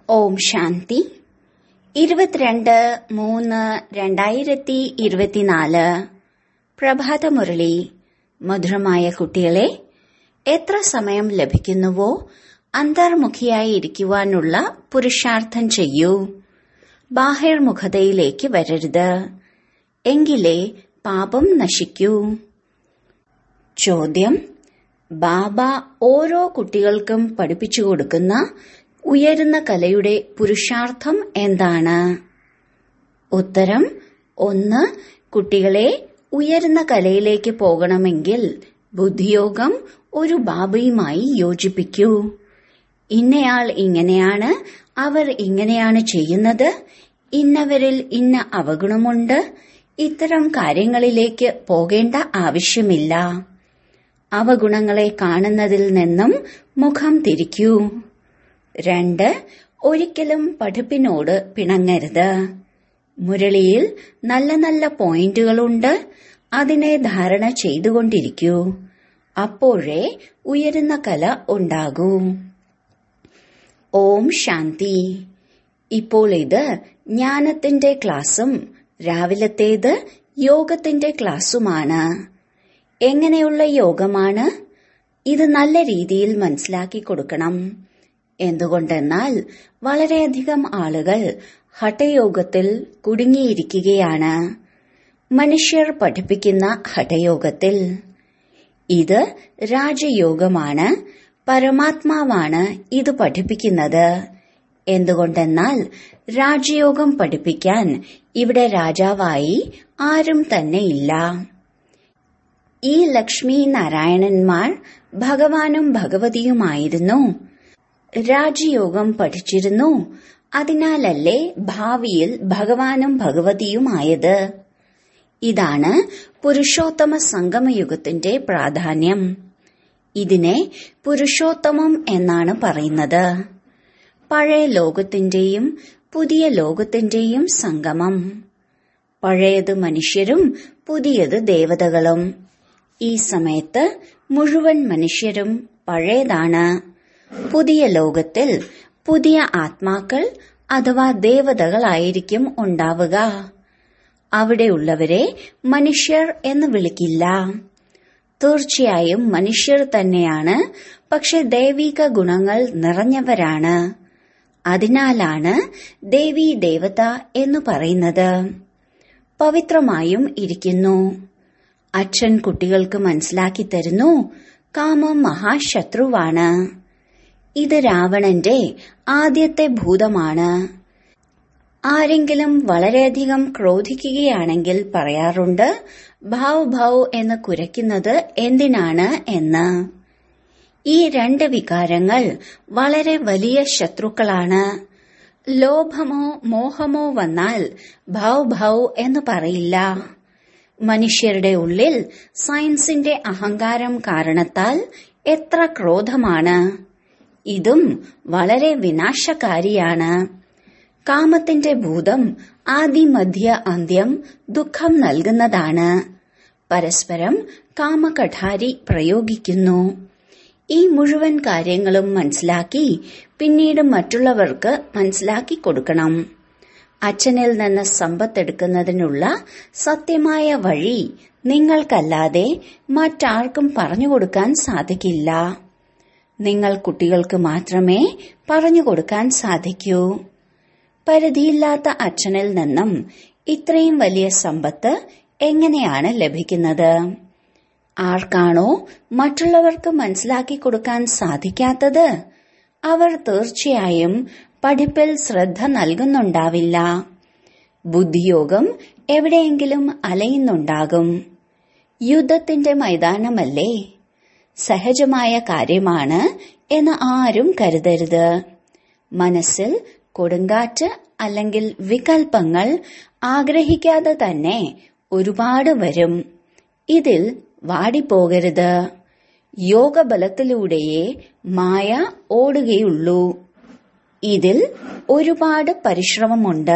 ഓം ശാന്തി ഇരുപത്തിരണ്ട് മൂന്ന് രണ്ടായിരത്തി ഇരുപത്തിനാല് പ്രഭാതമുരളി മധുരമായ കുട്ടികളെ എത്ര സമയം ലഭിക്കുന്നുവോ അന്തർമുഖിയായി ഇരിക്കുവാനുള്ള പുരുഷാർത്ഥം ചെയ്യൂ ബാഹിർമുഖതയിലേക്ക് വരരുത് എങ്കിലേ പാപം നശിക്കൂ ചോദ്യം ബാബ ഓരോ കുട്ടികൾക്കും പഠിപ്പിച്ചു കൊടുക്കുന്ന ഉയരുന്ന കലയുടെ പുരുഷാർത്ഥം എന്താണ് ഉത്തരം ഒന്ന് കുട്ടികളെ ഉയരുന്ന കലയിലേക്ക് പോകണമെങ്കിൽ ബുദ്ധിയോഗം ഒരു ബാബയുമായി യോജിപ്പിക്കൂ ഇന്നയാൾ ഇങ്ങനെയാണ് അവർ ഇങ്ങനെയാണ് ചെയ്യുന്നത് ഇന്നവരിൽ ഇന്ന അവഗുണമുണ്ട് ഇത്തരം കാര്യങ്ങളിലേക്ക് പോകേണ്ട ആവശ്യമില്ല അവഗുണങ്ങളെ കാണുന്നതിൽ നിന്നും മുഖം തിരിക്കൂ രണ്ട് ഒരിക്കലും പഠിപ്പിനോട് പിണങ്ങരുത് മുരളിയിൽ നല്ല നല്ല പോയിന്റുകളുണ്ട് അതിനെ ധാരണ ചെയ്തുകൊണ്ടിരിക്കൂ അപ്പോഴേ ഉയരുന്ന കല ഉണ്ടാകൂ ഓം ശാന്തി ഇപ്പോൾ ഇത് ജ്ഞാനത്തിന്റെ ക്ലാസ്സും രാവിലത്തേത് യോഗത്തിന്റെ ക്ലാസ്സുമാണ് എങ്ങനെയുള്ള യോഗമാണ് ഇത് നല്ല രീതിയിൽ മനസ്സിലാക്കി കൊടുക്കണം എന്തുകൊണ്ടെന്നാൽ വളരെയധികം ആളുകൾ ഹഠയോഗത്തിൽ കുടുങ്ങിയിരിക്കുകയാണ് മനുഷ്യർ പഠിപ്പിക്കുന്ന ഹഠയോഗത്തിൽ ഇത് രാജയോഗമാണ് പരമാത്മാവാണ് ഇത് പഠിപ്പിക്കുന്നത് എന്തുകൊണ്ടെന്നാൽ രാജയോഗം പഠിപ്പിക്കാൻ ഇവിടെ രാജാവായി ആരും തന്നെയില്ല ഈ ലക്ഷ്മി നാരായണന്മാർ ഭഗവാനും ഭഗവതിയുമായിരുന്നു രാജയോഗം പഠിച്ചിരുന്നു അതിനാലല്ലേ ഭാവിയിൽ ഭഗവാനും ഭഗവതിയുമായത് ഇതാണ് പുരുഷോത്തമ സംഗമയുഗത്തിന്റെ പ്രാധാന്യം ഇതിനെ പുരുഷോത്തമം എന്നാണ് പറയുന്നത് പഴയ ലോകത്തിന്റെയും പുതിയ ലോകത്തിന്റെയും സംഗമം പഴയത് മനുഷ്യരും പുതിയത് ദേവതകളും ഈ സമയത്ത് മുഴുവൻ മനുഷ്യരും പഴയതാണ് പുതിയ ലോകത്തിൽ പുതിയ ആത്മാക്കൾ അഥവാ ദേവതകളായിരിക്കും ഉണ്ടാവുക അവിടെയുള്ളവരെ മനുഷ്യർ എന്ന് വിളിക്കില്ല തീർച്ചയായും മനുഷ്യർ തന്നെയാണ് പക്ഷെ ദൈവിക ഗുണങ്ങൾ നിറഞ്ഞവരാണ് അതിനാലാണ് ദേവി ദേവത എന്ന് പറയുന്നത് പവിത്രമായും ഇരിക്കുന്നു അച്ഛൻ കുട്ടികൾക്ക് മനസ്സിലാക്കി തരുന്നു കാമം മഹാശത്രുവാണ് ഇത് രാവണന്റെ ആദ്യത്തെ ഭൂതമാണ് ആരെങ്കിലും വളരെയധികം ക്രോധിക്കുകയാണെങ്കിൽ പറയാറുണ്ട് ഭാവ് ഭാവ് എന്ന് കുരയ്ക്കുന്നത് എന്തിനാണ് എന്ന് ഈ രണ്ട് വികാരങ്ങൾ വളരെ വലിയ ശത്രുക്കളാണ് ലോഭമോ മോഹമോ വന്നാൽ ഭാവ് ഭാവ് എന്ന് പറയില്ല മനുഷ്യരുടെ ഉള്ളിൽ സയൻസിന്റെ അഹങ്കാരം കാരണത്താൽ എത്ര ക്രോധമാണ് ഇതും വളരെ വിനാശകാരിയാണ് കാമത്തിന്റെ ഭൂതം ആദിമധ്യ അന്ത്യം ദുഃഖം നൽകുന്നതാണ് പരസ്പരം കാമകഠാരി പ്രയോഗിക്കുന്നു ഈ മുഴുവൻ കാര്യങ്ങളും മനസ്സിലാക്കി പിന്നീട് മറ്റുള്ളവർക്ക് മനസ്സിലാക്കി കൊടുക്കണം അച്ഛനിൽ നിന്ന് സമ്പത്തെടുക്കുന്നതിനുള്ള സത്യമായ വഴി നിങ്ങൾക്കല്ലാതെ മറ്റാർക്കും പറഞ്ഞു കൊടുക്കാൻ സാധിക്കില്ല നിങ്ങൾ കുട്ടികൾക്ക് മാത്രമേ പറഞ്ഞു കൊടുക്കാൻ സാധിക്കൂ പരിധിയില്ലാത്ത അച്ഛനിൽ നിന്നും ഇത്രയും വലിയ സമ്പത്ത് എങ്ങനെയാണ് ലഭിക്കുന്നത് ആർക്കാണോ മറ്റുള്ളവർക്ക് മനസ്സിലാക്കി കൊടുക്കാൻ സാധിക്കാത്തത് അവർ തീർച്ചയായും പഠിപ്പിൽ ശ്രദ്ധ നൽകുന്നുണ്ടാവില്ല ബുദ്ധിയോഗം എവിടെയെങ്കിലും അലയുന്നുണ്ടാകും യുദ്ധത്തിന്റെ മൈതാനമല്ലേ സഹജമായ കാര്യമാണ് എന്ന് ആരും കരുതരുത് മനസ്സിൽ കൊടുങ്കാറ്റ് അല്ലെങ്കിൽ വികൽപ്പങ്ങൾ ആഗ്രഹിക്കാതെ തന്നെ ഒരുപാട് വരും ഇതിൽ വാടിപ്പോകരുത് യോഗബലത്തിലൂടെയേ മായ ഓടുകയുള്ളൂ ഇതിൽ ഒരുപാട് പരിശ്രമമുണ്ട്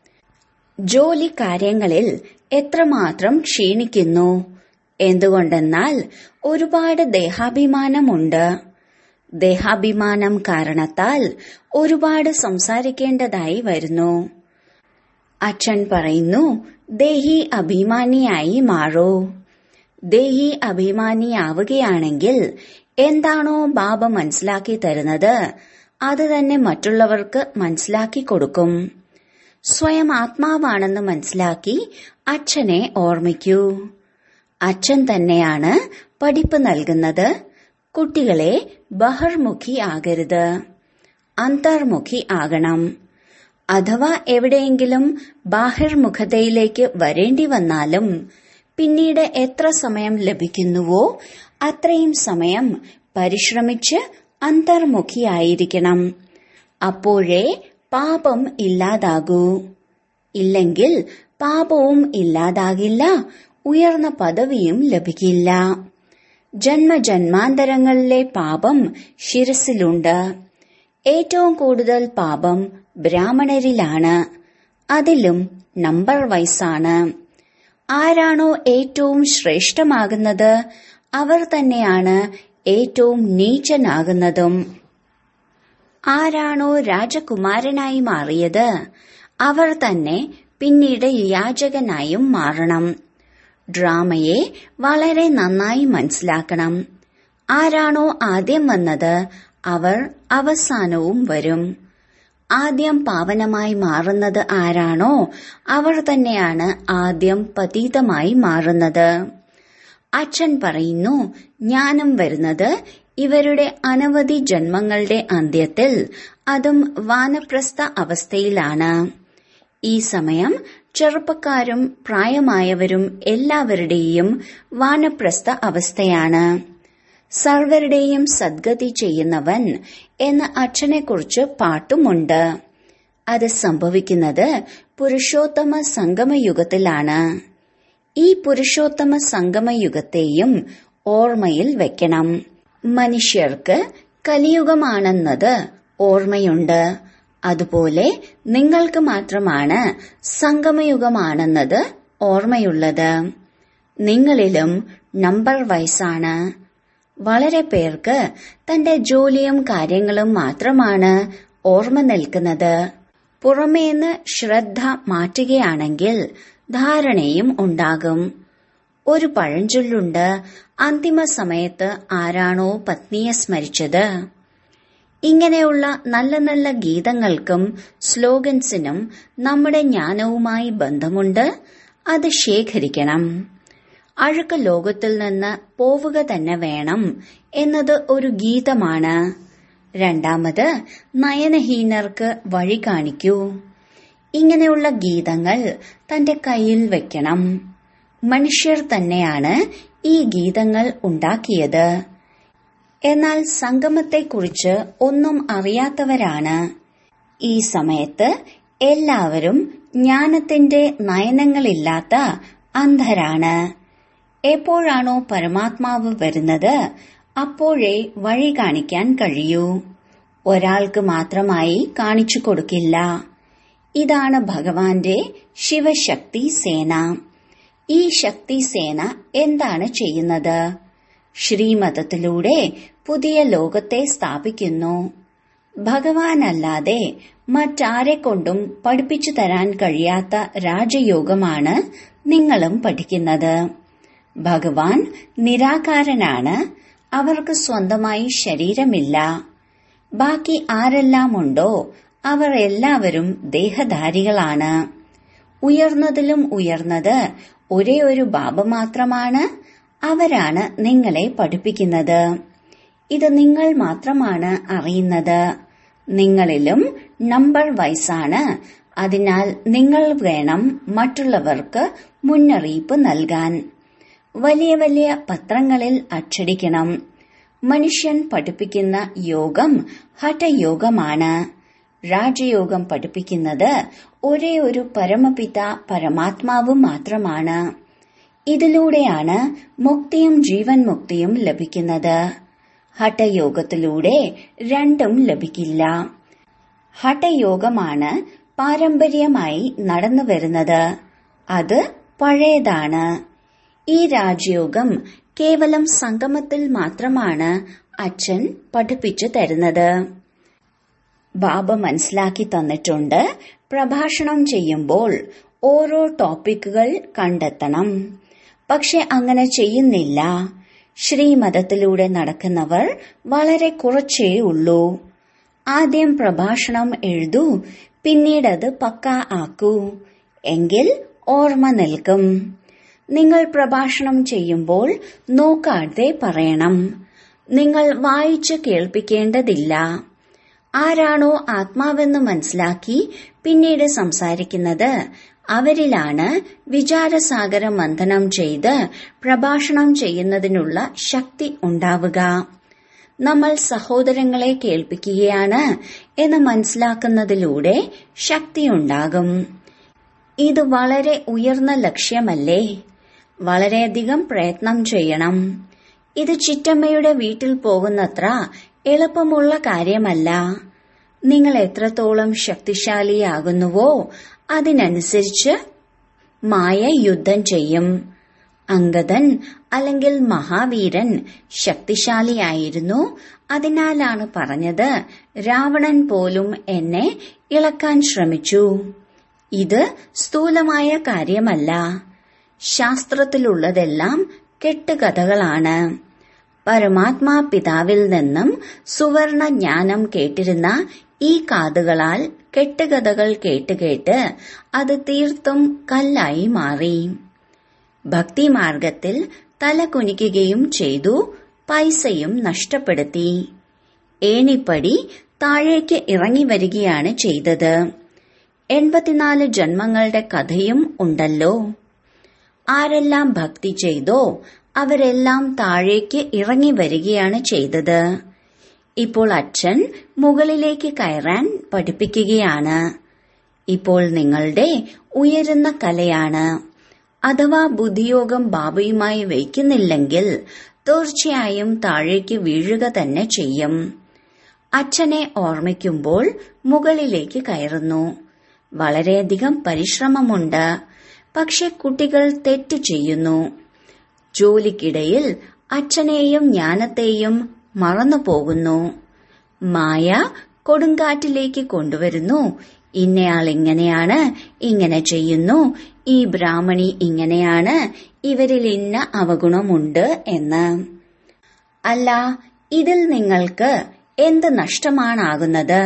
ജോലി കാര്യങ്ങളിൽ എത്രമാത്രം ക്ഷീണിക്കുന്നു എന്തുകൊണ്ടെന്നാൽ ഒരുപാട് ദേഹാഭിമാനമുണ്ട് ദേഹാഭിമാനം കാരണത്താൽ ഒരുപാട് സംസാരിക്കേണ്ടതായി വരുന്നു അച്ഛൻ പറയുന്നു ദേഹി അഭിമാനിയായി മാറൂ ദേഹി അഭിമാനിയാവുകയാണെങ്കിൽ എന്താണോ ബാബ മനസ്സിലാക്കി തരുന്നത് അത് തന്നെ മറ്റുള്ളവർക്ക് മനസ്സിലാക്കി കൊടുക്കും സ്വയം ആത്മാവാണെന്ന് മനസ്സിലാക്കി അച്ഛനെ ഓർമ്മിക്കൂ അച്ഛൻ തന്നെയാണ് പഠിപ്പ് നൽകുന്നത് കുട്ടികളെ ബഹിർമുഖി ആകരുത് അന്തർമുഖി ആകണം അഥവാ എവിടെയെങ്കിലും ബാഹിർമുഖതയിലേക്ക് വരേണ്ടി വന്നാലും പിന്നീട് എത്ര സമയം ലഭിക്കുന്നുവോ അത്രയും സമയം പരിശ്രമിച്ച് അന്തർമുഖിയായിരിക്കണം അപ്പോഴേ പാപം ഇല്ലാതാകൂ ഇല്ലെങ്കിൽ പാപവും ഇല്ലാതാകില്ല ഉയർന്ന പദവിയും ലഭിക്കില്ല ജന്മജന്മാന്തരങ്ങളിലെ പാപം ശിരസിലുണ്ട് ഏറ്റവും കൂടുതൽ പാപം ബ്രാഹ്മണരിലാണ് അതിലും നമ്പർ വൈസാണ് ആരാണോ ഏറ്റവും ശ്രേഷ്ഠമാകുന്നത് അവർ തന്നെയാണ് ഏറ്റവും നീചനാകുന്നതും ആരാണോ രാജകുമാരനായി മാറിയത് അവർ തന്നെ പിന്നീട് യാചകനായും മാറണം ഡ്രാമയെ വളരെ നന്നായി മനസ്സിലാക്കണം ആരാണോ ആദ്യം വന്നത് അവർ അവസാനവും വരും ആദ്യം പാവനമായി മാറുന്നത് ആരാണോ അവർ തന്നെയാണ് ആദ്യം പതീതമായി മാറുന്നത് അച്ഛൻ പറയുന്നു ജ്ഞാനം വരുന്നത് ഇവരുടെ അനവധി ജന്മങ്ങളുടെ അന്ത്യത്തിൽ അതും വാനപ്രസ്ഥ അവസ്ഥയിലാണ് ഈ സമയം ചെറുപ്പക്കാരും പ്രായമായവരും എല്ലാവരുടെയും വാനപ്രസ്ഥ അവസ്ഥയാണ് സർവരുടെയും സദ്ഗതി ചെയ്യുന്നവൻ എന്ന അച്ഛനെക്കുറിച്ച് പാട്ടുമുണ്ട് അത് സംഭവിക്കുന്നത് പുരുഷോത്തമ സംഗമയുഗത്തിലാണ് ഈ പുരുഷോത്തമ സംഗമയുഗത്തെയും ഓർമ്മയിൽ വെക്കണം മനുഷ്യർക്ക് കലിയുഗമാണെന്നത് ഓർമ്മയുണ്ട് അതുപോലെ നിങ്ങൾക്ക് മാത്രമാണ് സംഗമയുഗമാണെന്നത് ഓർമ്മയുള്ളത് നിങ്ങളിലും നമ്പർ വയസ്സാണ് വളരെ പേർക്ക് തന്റെ ജോലിയും കാര്യങ്ങളും മാത്രമാണ് ഓർമ്മ നിൽക്കുന്നത് പുറമേന്ന് ശ്രദ്ധ മാറ്റുകയാണെങ്കിൽ ധാരണയും ഉണ്ടാകും ഒരു പഴഞ്ചൊല്ലുണ്ട് അന്തിമ സമയത്ത് ആരാണോ പത്നിയെ സ്മരിച്ചത് ഇങ്ങനെയുള്ള നല്ല നല്ല ഗീതങ്ങൾക്കും സ്ലോഗൻസിനും നമ്മുടെ ജ്ഞാനവുമായി ബന്ധമുണ്ട് അത് ശേഖരിക്കണം അഴുക്ക ലോകത്തിൽ നിന്ന് പോവുക തന്നെ വേണം എന്നത് ഒരു ഗീതമാണ് രണ്ടാമത് നയനഹീനർക്ക് വഴി കാണിക്കൂ ഇങ്ങനെയുള്ള ഗീതങ്ങൾ തന്റെ കയ്യിൽ വെക്കണം മനുഷ്യർ തന്നെയാണ് ഈ ഗീതങ്ങൾ ഉണ്ടാക്കിയത് എന്നാൽ സംഗമത്തെക്കുറിച്ച് ഒന്നും അറിയാത്തവരാണ് ഈ സമയത്ത് എല്ലാവരും ജ്ഞാനത്തിന്റെ നയനങ്ങളില്ലാത്ത അന്ധരാണ് എപ്പോഴാണോ പരമാത്മാവ് വരുന്നത് അപ്പോഴേ വഴി കാണിക്കാൻ കഴിയൂ ഒരാൾക്ക് മാത്രമായി കാണിച്ചു കൊടുക്കില്ല ഇതാണ് ഭഗവാന്റെ ശിവശക്തി സേന ഈ ശക്തി സേന എന്താണ് ചെയ്യുന്നത് ശ്രീമതത്തിലൂടെ പുതിയ ലോകത്തെ സ്ഥാപിക്കുന്നു ഭഗവാനല്ലാതെ മറ്റാരെക്കൊണ്ടും പഠിപ്പിച്ചു തരാൻ കഴിയാത്ത രാജയോഗമാണ് നിങ്ങളും പഠിക്കുന്നത് ഭഗവാൻ നിരാകാരനാണ് അവർക്ക് സ്വന്തമായി ശരീരമില്ല ബാക്കി ആരെല്ലാമുണ്ടോ അവർ എല്ലാവരും ദേഹധാരികളാണ് ഉയർന്നതിലും ഉയർന്നത് ഒരേ ഒരു ബാബ മാത്രമാണ് അവരാണ് നിങ്ങളെ പഠിപ്പിക്കുന്നത് ഇത് നിങ്ങൾ മാത്രമാണ് അറിയുന്നത് നിങ്ങളിലും നമ്പർ വൈസാണ് അതിനാൽ നിങ്ങൾ വേണം മറ്റുള്ളവർക്ക് മുന്നറിയിപ്പ് നൽകാൻ വലിയ വലിയ പത്രങ്ങളിൽ അച്ചടിക്കണം മനുഷ്യൻ പഠിപ്പിക്കുന്ന യോഗം ഹഠയോഗമാണ് രാജയോഗം പഠിപ്പിക്കുന്നത് ഒരേ ഒരു പരമപിത പരമാത്മാവ് മാത്രമാണ് ഇതിലൂടെയാണ് മുക്തിയും ജീവൻ മുക്തിയും ലഭിക്കുന്നത് ഹഠയോഗത്തിലൂടെ രണ്ടും ലഭിക്കില്ല ഹഠയോഗമാണ് പാരമ്പര്യമായി നടന്നു വരുന്നത് അത് പഴയതാണ് ഈ രാജയോഗം കേവലം സംഗമത്തിൽ മാത്രമാണ് അച്ഛൻ പഠിപ്പിച്ചു തരുന്നത് ബാബ മനസ്സിലാക്കി തന്നിട്ടുണ്ട് പ്രഭാഷണം ചെയ്യുമ്പോൾ ഓരോ ടോപ്പിക്കുകൾ കണ്ടെത്തണം പക്ഷെ അങ്ങനെ ചെയ്യുന്നില്ല ശ്രീമതത്തിലൂടെ നടക്കുന്നവർ വളരെ കുറച്ചേ ഉള്ളൂ ആദ്യം പ്രഭാഷണം എഴുതൂ പിന്നീടത് പക്ക ആക്കൂ എങ്കിൽ ഓർമ്മ നിൽക്കും നിങ്ങൾ പ്രഭാഷണം ചെയ്യുമ്പോൾ നോക്കാതെ പറയണം നിങ്ങൾ വായിച്ച് കേൾപ്പിക്കേണ്ടതില്ല ആരാണോ ആത്മാവെന്ന് മനസ്സിലാക്കി പിന്നീട് സംസാരിക്കുന്നത് അവരിലാണ് വിചാരസാഗര മന്ഥനം ചെയ്ത് പ്രഭാഷണം ചെയ്യുന്നതിനുള്ള ശക്തി ഉണ്ടാവുക നമ്മൾ സഹോദരങ്ങളെ കേൾപ്പിക്കുകയാണ് എന്ന് മനസ്സിലാക്കുന്നതിലൂടെ ശക്തിയുണ്ടാകും ഇത് വളരെ ഉയർന്ന ലക്ഷ്യമല്ലേ വളരെയധികം പ്രയത്നം ചെയ്യണം ഇത് ചിറ്റമ്മയുടെ വീട്ടിൽ പോകുന്നത്ര എളുപ്പമുള്ള കാര്യമല്ല നിങ്ങൾ എത്രത്തോളം ശക്തിശാലിയാകുന്നുവോ അതിനനുസരിച്ച് മായ യുദ്ധം ചെയ്യും അങ്കദൻ അല്ലെങ്കിൽ മഹാവീരൻ ശക്തിശാലിയായിരുന്നു അതിനാലാണ് പറഞ്ഞത് രാവണൻ പോലും എന്നെ ഇളക്കാൻ ശ്രമിച്ചു ഇത് സ്ഥൂലമായ കാര്യമല്ല ശാസ്ത്രത്തിലുള്ളതെല്ലാം കെട്ടുകഥകളാണ് പരമാത്മാ പിതാവിൽ നിന്നും സുവർണ ജ്ഞാനം കേട്ടിരുന്ന ഈ കാതുകളാൽ കെട്ടുകഥകൾ കേട്ടുകേട്ട് അത് തീർത്തും കല്ലായി മാറി ഭക്തിമാർഗത്തിൽ തല കുനിക്കുകയും ചെയ്തു പൈസയും നഷ്ടപ്പെടുത്തി ഏണിപ്പടി താഴേക്ക് ഇറങ്ങി വരികയാണ് ചെയ്തത് എൺപത്തിനാല് ജന്മങ്ങളുടെ കഥയും ഉണ്ടല്ലോ ആരെല്ലാം ഭക്തി ചെയ്തോ അവരെല്ലാം താഴേക്ക് ഇറങ്ങി വരികയാണ് ചെയ്തത് ഇപ്പോൾ അച്ഛൻ മുകളിലേക്ക് കയറാൻ പഠിപ്പിക്കുകയാണ് ഇപ്പോൾ നിങ്ങളുടെ ഉയരുന്ന കലയാണ് അഥവാ ബുദ്ധിയോഗം ബാബയുമായി വയ്ക്കുന്നില്ലെങ്കിൽ തീർച്ചയായും താഴേക്ക് വീഴുക തന്നെ ചെയ്യും അച്ഛനെ ഓർമ്മിക്കുമ്പോൾ മുകളിലേക്ക് കയറുന്നു വളരെയധികം പരിശ്രമമുണ്ട് പക്ഷെ കുട്ടികൾ തെറ്റ് ചെയ്യുന്നു ജോലിക്കിടയിൽ അച്ഛനെയും ജ്ഞാനത്തെയും മറന്നു പോകുന്നു മായ കൊടുങ്കാറ്റിലേക്ക് കൊണ്ടുവരുന്നു ഇന്നയാൾ ഇങ്ങനെയാണ് ഇങ്ങനെ ചെയ്യുന്നു ഈ ബ്രാഹ്മണി ഇങ്ങനെയാണ് ഇവരിൽ ഇന്ന അവഗുണമുണ്ട് എന്ന് അല്ല ഇതിൽ നിങ്ങൾക്ക് എന്ത് നഷ്ടമാണാകുന്നത്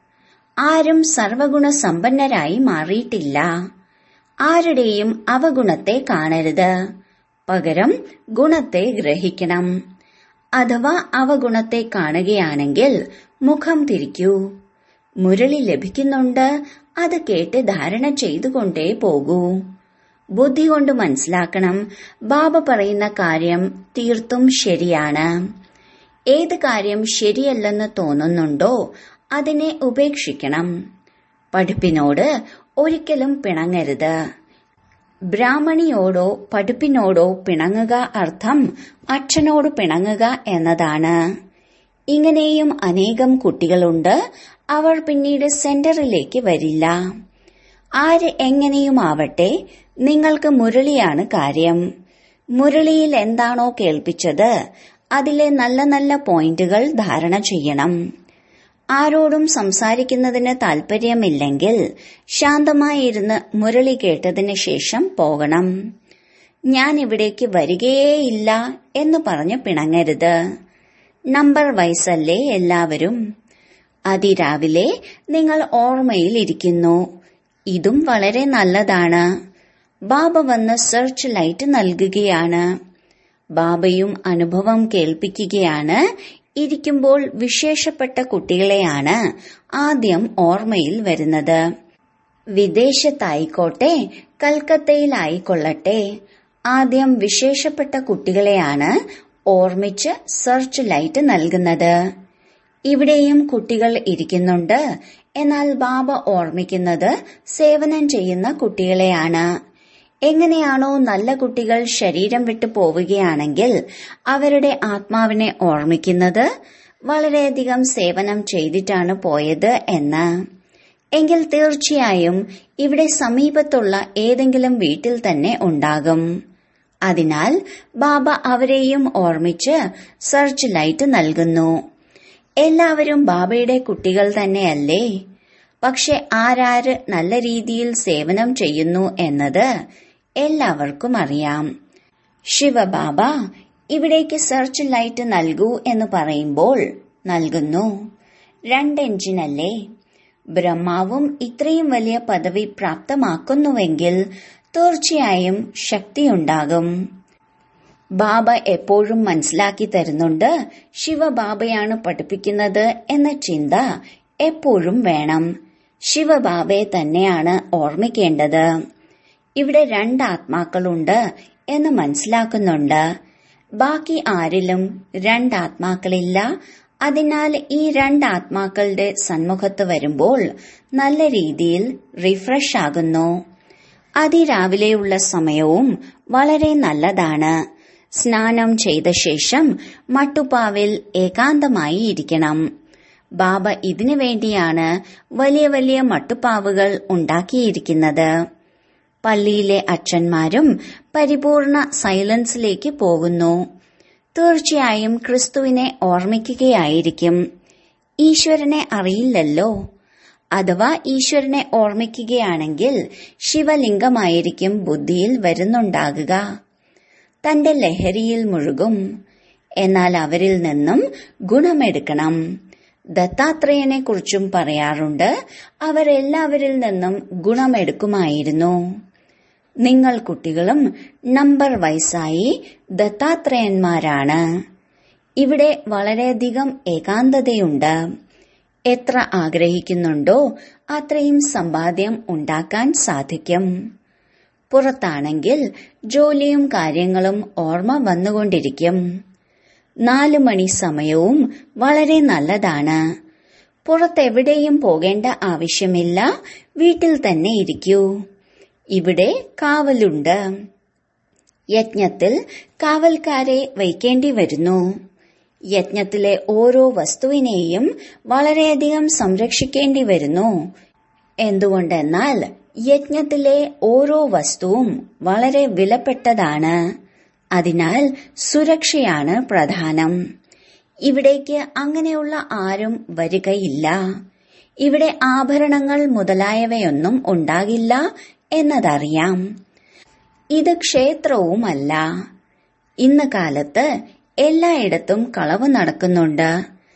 ആരും സർവഗുണ സമ്പന്നരായി മാറിയിട്ടില്ല ആരുടെയും അവഗുണത്തെ കാണരുത് പകരം ഗുണത്തെ ഗ്രഹിക്കണം അഥവാ അവഗുണത്തെ കാണുകയാണെങ്കിൽ മുഖം തിരിക്കൂ മുരളി ലഭിക്കുന്നുണ്ട് അത് കേട്ട് ധാരണ ചെയ്തുകൊണ്ടേ പോകൂ ബുദ്ധി കൊണ്ട് മനസ്സിലാക്കണം ബാബ പറയുന്ന കാര്യം തീർത്തും ശരിയാണ് ഏത് കാര്യം ശരിയല്ലെന്ന് തോന്നുന്നുണ്ടോ അതിനെ ഉപേക്ഷിക്കണം പഠിപ്പിനോട് ഒരിക്കലും പിണങ്ങരുത് ബ്രാഹ്മണിയോടോ പഠിപ്പിനോടോ പിണങ്ങുക അർത്ഥം അച്ഛനോട് പിണങ്ങുക എന്നതാണ് ഇങ്ങനെയും അനേകം കുട്ടികളുണ്ട് അവർ പിന്നീട് സെന്ററിലേക്ക് വരില്ല ആര് എങ്ങനെയുമാവട്ടെ നിങ്ങൾക്ക് മുരളിയാണ് കാര്യം മുരളിയിൽ എന്താണോ കേൾപ്പിച്ചത് അതിലെ നല്ല നല്ല പോയിന്റുകൾ ധാരണ ചെയ്യണം ആരോടും സംസാരിക്കുന്നതിന് താൽപര്യമില്ലെങ്കിൽ ശാന്തമായിരുന്ന് മുരളി കേട്ടതിന് ശേഷം പോകണം ഞാൻ ഇവിടേക്ക് വരികയേയില്ല എന്ന് പറഞ്ഞ് പിണങ്ങരുത് നമ്പർ വയസ്സല്ലേ എല്ലാവരും അതിരാവിലെ നിങ്ങൾ ഓർമ്മയിൽ ഇരിക്കുന്നു ഇതും വളരെ നല്ലതാണ് ബാബ വന്ന് സെർച്ച് ലൈറ്റ് നൽകുകയാണ് ബാബയും അനുഭവം കേൾപ്പിക്കുകയാണ് ഇരിക്കുമ്പോൾ വിശേഷപ്പെട്ട കുട്ടികളെയാണ് ആദ്യം ഓർമ്മയിൽ വരുന്നത് വിദേശത്തായിക്കോട്ടെ കൽക്കത്തയിലായിക്കൊള്ളട്ടെ ആദ്യം വിശേഷപ്പെട്ട കുട്ടികളെയാണ് ഓർമ്മിച്ച് സെർച്ച് ലൈറ്റ് നൽകുന്നത് ഇവിടെയും കുട്ടികൾ ഇരിക്കുന്നുണ്ട് എന്നാൽ ബാബ ഓർമ്മിക്കുന്നത് സേവനം ചെയ്യുന്ന കുട്ടികളെയാണ് എങ്ങനെയാണോ നല്ല കുട്ടികൾ ശരീരം വിട്ടു പോവുകയാണെങ്കിൽ അവരുടെ ആത്മാവിനെ ഓർമ്മിക്കുന്നത് വളരെയധികം സേവനം ചെയ്തിട്ടാണ് പോയത് എന്ന് എങ്കിൽ തീർച്ചയായും ഇവിടെ സമീപത്തുള്ള ഏതെങ്കിലും വീട്ടിൽ തന്നെ ഉണ്ടാകും അതിനാൽ ബാബ അവരെയും ഓർമ്മിച്ച് സെർച്ച് ലൈറ്റ് നൽകുന്നു എല്ലാവരും ബാബയുടെ കുട്ടികൾ തന്നെയല്ലേ പക്ഷെ ആരാര് നല്ല രീതിയിൽ സേവനം ചെയ്യുന്നു എന്നത് എല്ലാവർക്കും അറിയാം ശിവബാബ ഇവിടേക്ക് സെർച്ച് ലൈറ്റ് നൽകൂ എന്ന് പറയുമ്പോൾ നൽകുന്നു രണ്ട് എഞ്ചിനല്ലേ ബ്രഹ്മാവും ഇത്രയും വലിയ പദവി പ്രാപ്തമാക്കുന്നുവെങ്കിൽ തീർച്ചയായും ശക്തിയുണ്ടാകും ബാബ എപ്പോഴും മനസ്സിലാക്കി തരുന്നുണ്ട് ശിവബാബയാണ് പഠിപ്പിക്കുന്നത് എന്ന ചിന്ത എപ്പോഴും വേണം ശിവബാബയെ തന്നെയാണ് ഓർമ്മിക്കേണ്ടത് ഇവിടെ രണ്ട് ആത്മാക്കളുണ്ട് എന്ന് മനസ്സിലാക്കുന്നുണ്ട് ബാക്കി ആരിലും രണ്ടാത്മാക്കളില്ല അതിനാൽ ഈ രണ്ട് ആത്മാക്കളുടെ സന്മുഖത്ത് വരുമ്പോൾ നല്ല രീതിയിൽ റിഫ്രഷ് ആകുന്നു അതിരാവിലെയുള്ള സമയവും വളരെ നല്ലതാണ് സ്നാനം ചെയ്ത ശേഷം മട്ടുപ്പാവിൽ ഏകാന്തമായി ഇരിക്കണം ബാബ ഇതിനു വേണ്ടിയാണ് വലിയ വലിയ മട്ടുപ്പാവുകൾ ഉണ്ടാക്കിയിരിക്കുന്നത് പള്ളിയിലെ അച്ഛന്മാരും പരിപൂർണ സൈലൻസിലേക്ക് പോകുന്നു തീർച്ചയായും ക്രിസ്തുവിനെ ഓർമ്മിക്കുകയായിരിക്കും ഈശ്വരനെ അറിയില്ലല്ലോ അഥവാ ഈശ്വരനെ ഓർമ്മിക്കുകയാണെങ്കിൽ ശിവലിംഗമായിരിക്കും ബുദ്ധിയിൽ വരുന്നുണ്ടാകുക തന്റെ ലഹരിയിൽ മുഴുകും എന്നാൽ അവരിൽ നിന്നും ഗുണമെടുക്കണം ദത്താത്രേയനെ കുറിച്ചും പറയാറുണ്ട് അവരെല്ലാവരിൽ നിന്നും ഗുണമെടുക്കുമായിരുന്നു നിങ്ങൾ കുട്ടികളും നമ്പർ വയസ്സായി ദത്താത്രേയന്മാരാണ് ഇവിടെ വളരെയധികം ഏകാന്തതയുണ്ട് എത്ര ആഗ്രഹിക്കുന്നുണ്ടോ അത്രയും സമ്പാദ്യം ഉണ്ടാക്കാൻ സാധിക്കും പുറത്താണെങ്കിൽ ജോലിയും കാര്യങ്ങളും ഓർമ്മ വന്നുകൊണ്ടിരിക്കും നാലു മണി സമയവും വളരെ നല്ലതാണ് പുറത്തെവിടെയും പോകേണ്ട ആവശ്യമില്ല വീട്ടിൽ തന്നെ ഇരിക്കൂ ഇവിടെ കാവലുണ്ട് യജ്ഞത്തിൽ കാവൽക്കാരെ വയ്ക്കേണ്ടി വരുന്നു യജ്ഞത്തിലെ ഓരോ വസ്തുവിനെയും വളരെയധികം സംരക്ഷിക്കേണ്ടി വരുന്നു എന്തുകൊണ്ടെന്നാൽ യജ്ഞത്തിലെ ഓരോ വസ്തുവും വളരെ വിലപ്പെട്ടതാണ് അതിനാൽ സുരക്ഷയാണ് പ്രധാനം ഇവിടേക്ക് അങ്ങനെയുള്ള ആരും വരികയില്ല ഇവിടെ ആഭരണങ്ങൾ മുതലായവയൊന്നും ഉണ്ടാകില്ല എന്നതറിയാം ഇത് ക്ഷേത്രവുമല്ല ഇന്ന് കാലത്ത് എല്ലായിടത്തും കളവ് നടക്കുന്നുണ്ട്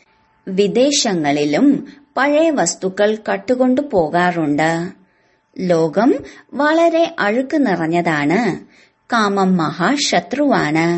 വിദേശങ്ങളിലും പഴയ വസ്തുക്കൾ കട്ടുകൊണ്ടു പോകാറുണ്ട് ലോകം വളരെ അഴുക്ക് നിറഞ്ഞതാണ് കാമം മഹാശത്രുവാണ്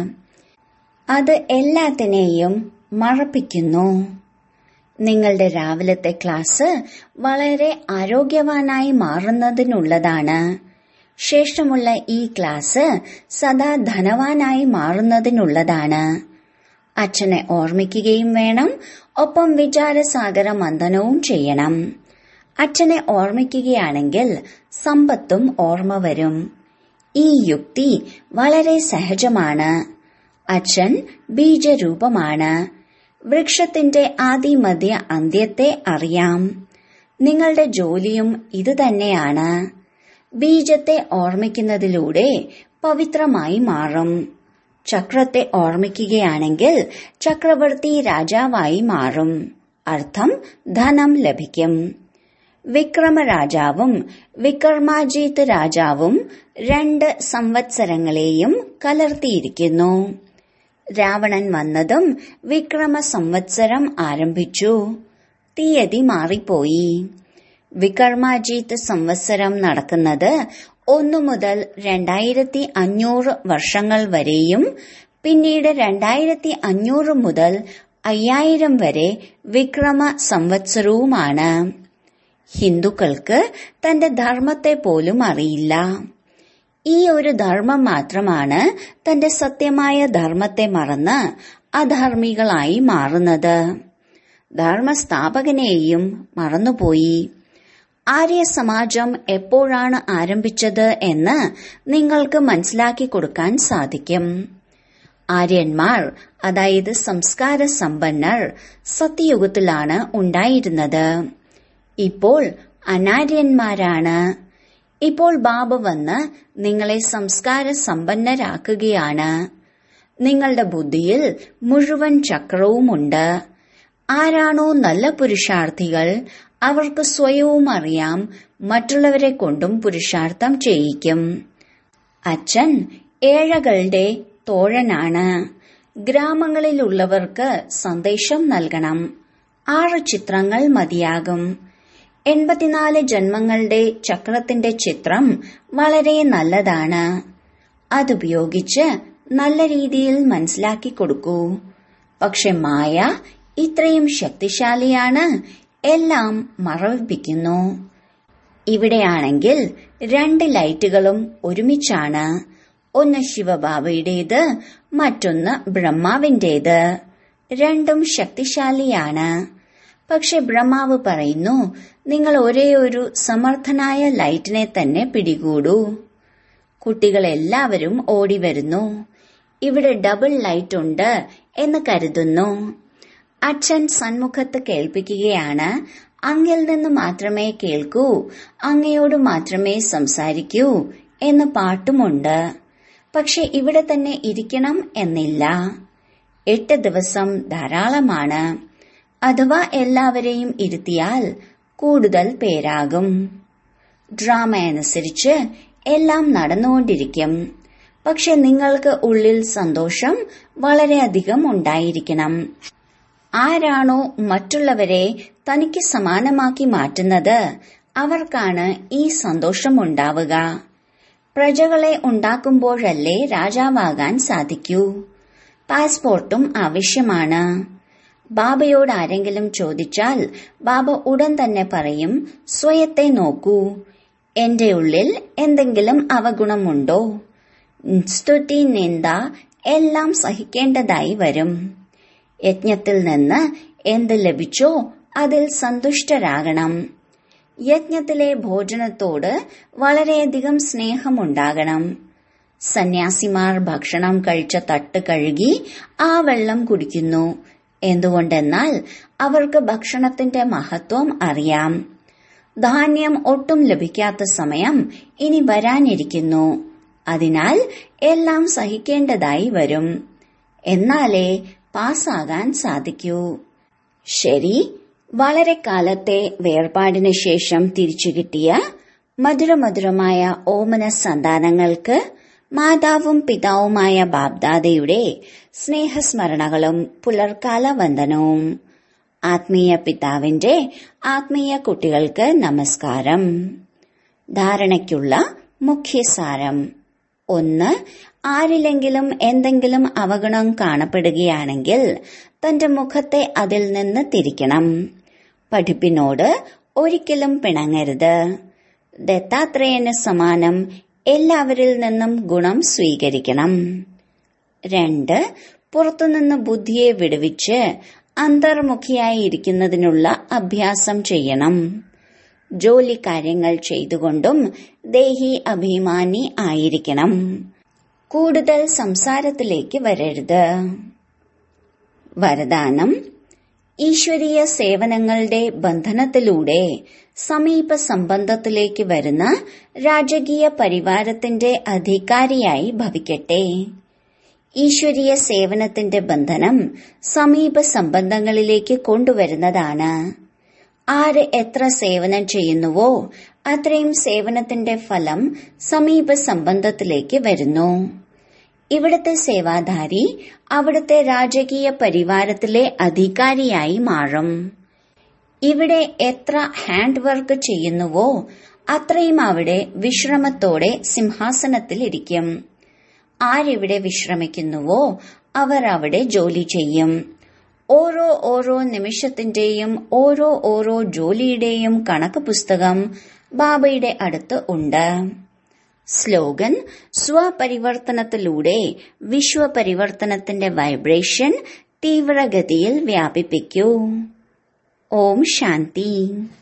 അത് എല്ലാത്തിനെയും മറപ്പിക്കുന്നു നിങ്ങളുടെ രാവിലത്തെ ക്ലാസ് വളരെ ആരോഗ്യവാനായി മാറുന്നതിനുള്ളതാണ് ശേഷമുള്ള ഈ ക്ലാസ് സദാ ധനവാനായി മാറുന്നതിനുള്ളതാണ് അച്ഛനെ ഓർമ്മിക്കുകയും വേണം ഒപ്പം വിചാരസാഗര മന്ഥനവും ചെയ്യണം അച്ഛനെ ഓർമ്മിക്കുകയാണെങ്കിൽ സമ്പത്തും ഓർമ്മ വരും ഈ യുക്തി വളരെ സഹജമാണ് അച്ഛൻ ബീജരൂപമാണ് വൃക്ഷത്തിന്റെ ആദിമധ്യ അന്ത്യത്തെ അറിയാം നിങ്ങളുടെ ജോലിയും ഇതുതന്നെയാണ് ബീജത്തെ ഓർമ്മിക്കുന്നതിലൂടെ പവിത്രമായി മാറും ചക്രത്തെ ഓർമ്മിക്കുകയാണെങ്കിൽ ചക്രവർത്തി രാജാവായി മാറും അർത്ഥം ധനം ലഭിക്കും വിക്രമ രാജാവും വിക്രമാജിത്ത് രാജാവും രണ്ട് സംവത്സരങ്ങളെയും കലർത്തിയിരിക്കുന്നു രാവണൻ വന്നതും വിക്രമ സംവത്സരം ആരംഭിച്ചു തീയതി മാറിപ്പോയി വിക്രമാജിത്ത് സംവത്സരം നടക്കുന്നത് ഒന്നു മുതൽ രണ്ടായിരത്തി അഞ്ഞൂറ് വർഷങ്ങൾ വരെയും പിന്നീട് രണ്ടായിരത്തി അഞ്ഞൂറ് മുതൽ അയ്യായിരം വരെ വിക്രമ സംവത്സരവുമാണ് ഹിന്ദുക്കൾക്ക് തന്റെ ധർമ്മത്തെ പോലും അറിയില്ല ഈ ഒരു ധർമ്മം മാത്രമാണ് തന്റെ സത്യമായ ധർമ്മത്തെ മറന്ന് അധർമ്മികളായി മാറുന്നത് ധർമ്മസ്ഥാപകനെയും മറന്നുപോയി ആര്യ സമാജം എപ്പോഴാണ് ആരംഭിച്ചത് എന്ന് നിങ്ങൾക്ക് മനസ്സിലാക്കി കൊടുക്കാൻ സാധിക്കും ആര്യന്മാർ അതായത് സംസ്കാര സമ്പന്നർ സത്യയുഗത്തിലാണ് ഉണ്ടായിരുന്നത് ഇപ്പോൾ അനാര്യന്മാരാണ് ഇപ്പോൾ ബാബ വന്ന് നിങ്ങളെ സംസ്കാര സമ്പന്നരാക്കുകയാണ് നിങ്ങളുടെ ബുദ്ധിയിൽ മുഴുവൻ ചക്രവുമുണ്ട് ആരാണോ നല്ല പുരുഷാർത്ഥികൾ അവർക്ക് സ്വയവും അറിയാം മറ്റുള്ളവരെ കൊണ്ടും പുരുഷാർത്ഥം ചെയ്യിക്കും അച്ഛൻ ഏഴകളുടെ തോഴനാണ് ഗ്രാമങ്ങളിലുള്ളവർക്ക് സന്ദേശം നൽകണം ആറ് ചിത്രങ്ങൾ മതിയാകും എൺപത്തിനാല് ജന്മങ്ങളുടെ ചക്രത്തിന്റെ ചിത്രം വളരെ നല്ലതാണ് അതുപയോഗിച്ച് നല്ല രീതിയിൽ മനസ്സിലാക്കി കൊടുക്കൂ പക്ഷെ മായ ഇത്രയും ശക്തിശാലിയാണ് എല്ലാം മറവിപ്പിക്കുന്നു ഇവിടെയാണെങ്കിൽ രണ്ട് ലൈറ്റുകളും ഒരുമിച്ചാണ് ഒന്ന് ശിവബാബയുടേത് മറ്റൊന്ന് ബ്രഹ്മാവിന്റേത് രണ്ടും ശക്തിശാലിയാണ് പക്ഷെ ബ്രഹ്മാവ് പറയുന്നു നിങ്ങൾ ഒരേ ഒരു സമർത്ഥനായ ലൈറ്റിനെ തന്നെ പിടികൂടൂ കുട്ടികളെല്ലാവരും ഓടി വരുന്നു ഇവിടെ ഡബിൾ ലൈറ്റ് ഉണ്ട് എന്ന് കരുതുന്നു അച്ഛൻ സന്മുഖത്ത് കേൾപ്പിക്കുകയാണ് അങ്ങിൽ നിന്ന് മാത്രമേ കേൾക്കൂ അങ്ങയോട് മാത്രമേ സംസാരിക്കൂ എന്ന് പാട്ടുമുണ്ട് പക്ഷെ ഇവിടെ തന്നെ ഇരിക്കണം എന്നില്ല എട്ട് ദിവസം ധാരാളമാണ് അഥവാ എല്ലാവരെയും ഇരുത്തിയാൽ കൂടുതൽ പേരാകും ഡ്രാമ അനുസരിച്ച് എല്ലാം നടന്നുകൊണ്ടിരിക്കും പക്ഷെ നിങ്ങൾക്ക് ഉള്ളിൽ സന്തോഷം വളരെയധികം ഉണ്ടായിരിക്കണം ആരാണോ മറ്റുള്ളവരെ തനിക്ക് സമാനമാക്കി മാറ്റുന്നത് അവർക്കാണ് ഈ സന്തോഷമുണ്ടാവുക പ്രജകളെ ഉണ്ടാക്കുമ്പോഴല്ലേ രാജാവാകാൻ സാധിക്കൂ പാസ്പോർട്ടും ആവശ്യമാണ് ബാബയോട് ആരെങ്കിലും ചോദിച്ചാൽ ബാബ ഉടൻ തന്നെ പറയും സ്വയത്തെ നോക്കൂ എന്റെ ഉള്ളിൽ എന്തെങ്കിലും അവഗുണമുണ്ടോ സ്തുതി നിന്ദ എല്ലാം സഹിക്കേണ്ടതായി വരും യജ്ഞത്തിൽ നിന്ന് എന്ത് ലഭിച്ചോ അതിൽ സന്തുഷ്ടരാകണം യജ്ഞത്തിലെ ഭോജനത്തോട് വളരെയധികം സ്നേഹമുണ്ടാകണം സന്യാസിമാർ ഭക്ഷണം കഴിച്ച തട്ട് കഴുകി ആ വെള്ളം കുടിക്കുന്നു എന്തുകൊണ്ടെന്നാൽ അവർക്ക് ഭക്ഷണത്തിന്റെ മഹത്വം അറിയാം ധാന്യം ഒട്ടും ലഭിക്കാത്ത സമയം ഇനി വരാനിരിക്കുന്നു അതിനാൽ എല്ലാം സഹിക്കേണ്ടതായി വരും എന്നാലേ പാസ്സാകാൻ സാധിക്കൂ ശരി വളരെ കാലത്തെ വേർപാടിന് ശേഷം തിരിച്ചു കിട്ടിയ മധുരമധുരമായ ഓമന സന്താനങ്ങൾക്ക് മാതാവും പിതാവുമായ ബാബ്ദാദയുടെ സ്നേഹസ്മരണകളും പുലർക്കാല വന്ദനവും ആത്മീയ പിതാവിന്റെ ആത്മീയ കുട്ടികൾക്ക് നമസ്കാരം ധാരണയ്ക്കുള്ള മുഖ്യസാരം ഒന്ന് ആരിലെങ്കിലും എന്തെങ്കിലും അവഗുണം കാണപ്പെടുകയാണെങ്കിൽ തന്റെ മുഖത്തെ അതിൽ നിന്ന് തിരിക്കണം പഠിപ്പിനോട് ഒരിക്കലും പിണങ്ങരുത് ദത്താത്രേയന് സമാനം എല്ലാവരിൽ നിന്നും ഗുണം സ്വീകരിക്കണം രണ്ട് പുറത്തുനിന്ന് ബുദ്ധിയെ വിടുവിച്ച് അന്തർമുഖിയായി ഇരിക്കുന്നതിനുള്ള അഭ്യാസം ചെയ്യണം ജോലി കാര്യങ്ങൾ ചെയ്തുകൊണ്ടും ദേഹി അഭിമാനി ആയിരിക്കണം കൂടുതൽ സംസാരത്തിലേക്ക് വരരുത് വരദാനം ഈശ്വരീയ സേവനങ്ങളുടെ ബന്ധനത്തിലൂടെ സമീപ സംബന്ധത്തിലേക്ക് വരുന്ന രാജകീയ പരിവാരത്തിന്റെ അധികാരിയായി ഭവിക്കട്ടെ ഈശ്വരീയ സേവനത്തിന്റെ ബന്ധനം സമീപ സംബന്ധങ്ങളിലേക്ക് കൊണ്ടുവരുന്നതാണ് ആര് എത്ര സേവനം ചെയ്യുന്നുവോ അത്രയും സേവനത്തിന്റെ ഫലം സമീപ സംബന്ധത്തിലേക്ക് വരുന്നു ഇവിടുത്തെ സേവാധാരി അവിടുത്തെ രാജകീയ പരിവാരത്തിലെ അധികാരിയായി മാറും ഇവിടെ എത്ര ഹാൻഡ് വർക്ക് ചെയ്യുന്നുവോ അത്രയും അവിടെ വിശ്രമത്തോടെ സിംഹാസനത്തിൽ ഇരിക്കും ആരിവിടെ വിശ്രമിക്കുന്നുവോ അവർ അവിടെ ജോലി ചെയ്യും ഓരോ ഓരോ നിമിഷത്തിന്റെയും ഓരോ ഓരോ ജോലിയുടെയും കണക്ക് പുസ്തകം ബാബയുടെ അടുത്ത് ഉണ്ട് സ്ലോഗൻ സ്വപരിവർത്തനത്തിലൂടെ വിശ്വപരിവർത്തനത്തിന്റെ വൈബ്രേഷൻ തീവ്രഗതിയിൽ വ്യാപിപ്പിക്കൂ ഓം ശാന്തി